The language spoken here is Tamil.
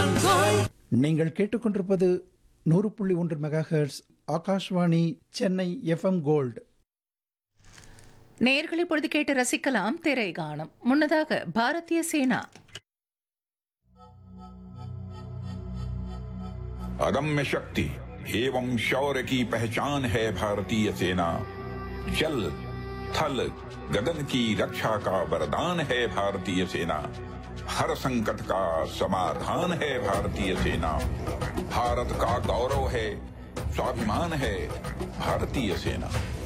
எஃப்எம் கோல்ட் நீங்கள் கேட்டுக்கொண்டிருப்பது நூறு புள்ளி ஒன்று megahertz Akashvani Chennai FM gold நேயர்கள் இப்பொழுது கேட்டு ரசிக்கலாம் திரை கானம் முன்னதாக பாரதிய சேனா अदम्य शक्ति एवं शौर्य की पहचान है भारतीय सेना जल थल गगन की रक्षा का वरदान है भारतीय सेना हर संकट का समाधान है भारतीय सेना भारत का गौरव है स्वाभिमान है भारतीय सेना